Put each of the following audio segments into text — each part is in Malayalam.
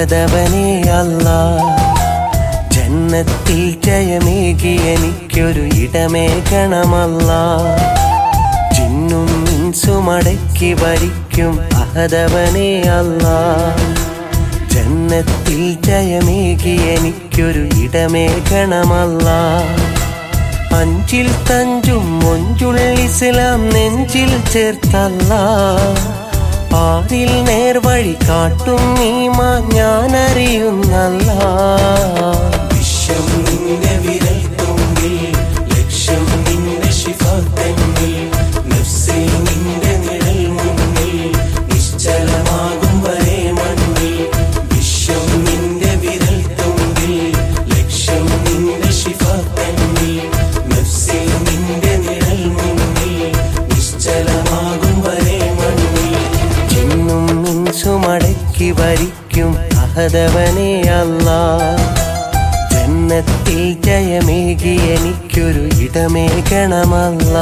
അഹദവനെ അല്ലാ ജന്നത്തിൽ ജയമേകി എനിക്കൊരു ഇടമേകണമല്ല ചിന്നും മിൻസുമടക്കി ഭരിക്കും അഹദവനെ അല്ലാ ജന്നത്തിൽ ജയമേകി എനിക്കൊരു ഇടമേകണമല്ല അഞ്ചിൽ തഞ്ചും മൊഞ്ചുൾ ഇസ്ലാം നെഞ്ചിൽ ചേർത്തല്ല ആരിൽ നേർവഴി കാട്ടും നീമാ ഞാൻ അറിയുന്നല്ല വിശ്വം നിന്റെ വിരൽ തുമ്പിൽ ലക്ഷ്യം നിന്റെ ശിഫത്തെങ്കിൽ നഫ്സിൽ നിന്റെ നിഴൽ മുന്നിൽ നിശ്ചലമാകും വരെ മണ്ണിൽ വിശ്വം നിന്റെ വിരൽ തുമ്പിൽ ലക്ഷ്യം നിന്റെ ശിഫത്തെങ്കിൽ നഫ്സിൽ നിന്റെ നിഴൽ മുന്നിൽ നിശ്ചലമാകും വരെ മണ്ണിൽ ചിന്നും മിൻസുമടക്കി വരിക്കും അഹദവനെ അല്ലാ ജന്നത്തിൽ ജയമേകി എനിക്കൊരു ഇടമേകണമല്ല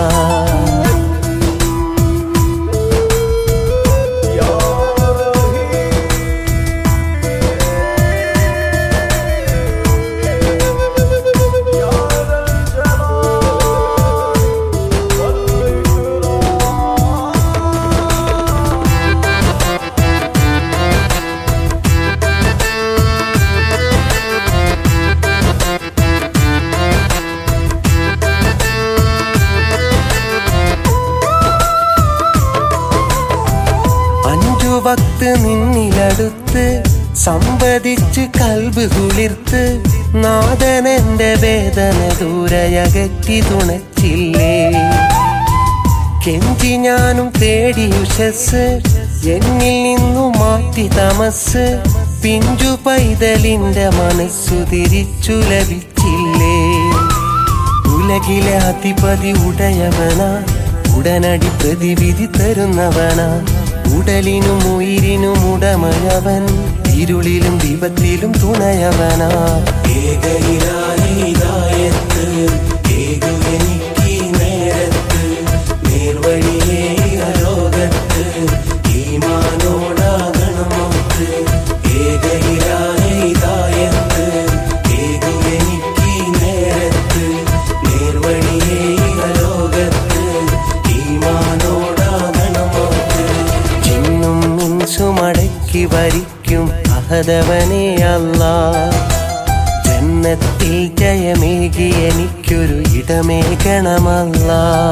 അഞ്ചു വക്ത് നിന്നിലടുത്ത് സമ്പതിച്ച് കൽബ് കുളിർത്ത് നാഥനെന്റെ വേദന ദൂരയകറ്റി തുണച്ചില്ലേ കെഞ്ചി ഞാനും തേടി ഉഷസ് എന്നിൽ നിന്നു മാറ്റി തമസ് പിഞ്ചു പൈതലിന്റെ മനസ്സു തിരിച്ചു ലഭിച്ചില്ലേ ഉലകിലെ അധിപതി ഉടയവനാ ഉടനടി പ്രതിവിധി തരുന്നവനാ ഉടലിനും ഉയിരിനും ഉടമയവൻ ഇരുളിലും ദീപത്തിലും തുണയവനാ ഏകയിലായത്ത് ഏകു എനിക്ക് നേരത്ത് നേർവഴിയേ ലോകത്ത് ഈമാനോടാകണം മൗത്ത് ഏകയിലായത്ത് ഏകു എനിക്ക് നേരത്ത് നേർവഴിയേ ലോകത്ത് ഈമാനോടാകണം മൗത്ത് ചിന്നും മിൻസുമടക്കി വരിക്കും അഹദവനെ അല്ലാ ജന്നത്തിൽ ജയമേകി എനിക്കൊരു ഇടമേകണമല്ല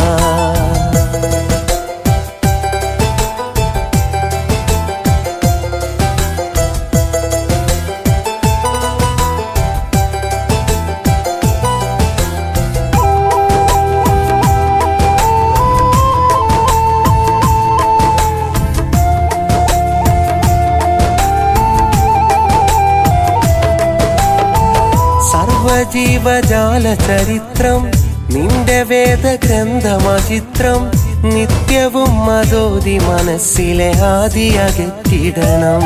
സർവജീവജാല ചരിത്രം നിന്റെ വേദഗ്രന്ഥമചിത്രം നിത്യവും മതോതി മനസ്സിലെ ആദിയകറ്റിടണം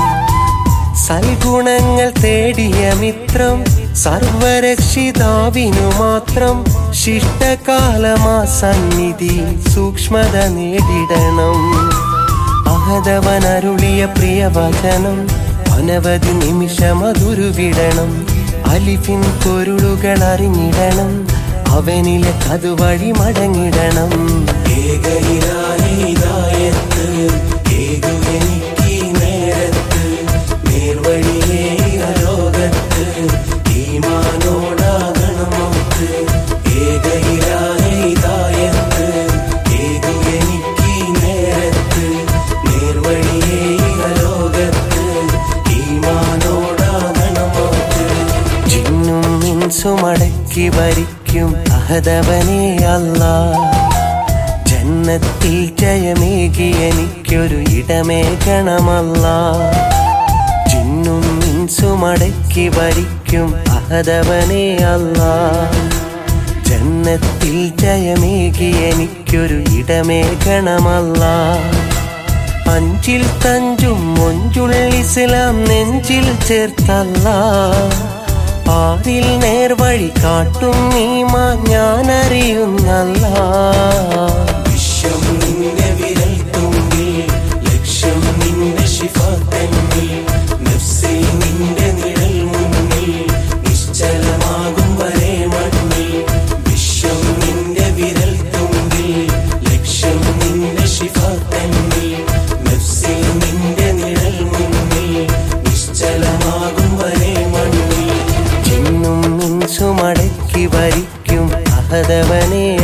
സൽഗുണങ്ങൾ തേടിയ മിത്രം സർവരക്ഷിതാവിനു മാത്രം ശിഷ്ടകാലമാ സന്നിധി സൂക്ഷ്മത നേടിടണം അഹദവനരുളിയ പ്രിയവചനം അനവധി നിമിഷമതുരുവിടണം അലിഫിൻ പൊരുളുകൾ അറിഞ്ഞിടണം അവനിലെ അതുവഴി മടങ്ങിടണം ഏകയിലായത്ത് ഏകു എനിക്ക് നേരത്ത് നേർവഴിയേ ലോകത്ത് ഈമാനോടാകണം മൗത്ത് ഏകയിലായത്ത് ഏകു എനിക്ക് നേരത്ത് നേർവഴിയേ ലോകത്ത് ഈമാനോടാകണം മൗത്ത് ചിന്നും മിൻസുമടക്കി വരിക്കും അഹദവനെ അല്ലാ ജന്നത്തിൽ ജയമേകി എനിക്കൊരു ഇടമേകണമല്ല ചിന്നും മിൻസുമടക്കി വരിക്കും അഹദവനെ അല്ലാ ജന്നത്തിൽ ജയമേകി എനിക്കൊരു ഇടമേകണമല്ല അഞ്ചിൽ തഞ്ചും മൊഞ്ചുൾ ഇസ്ലാം നെഞ്ചിൽ ചേർത്തല്ല ആരിൽ നേർവഴി കാട്ടും നീമാ ഞാൻ അറിയുന്നല്ല വിശ്വം നിന്റെ വിരൽ തുമ്പിൽ ലക്ഷ്യം നിന്റെ ശിഫ തെങ്ങിൽ നഫ്സ് മനസ്സുമടക്കി ഭരിക്കും അഹദവനേ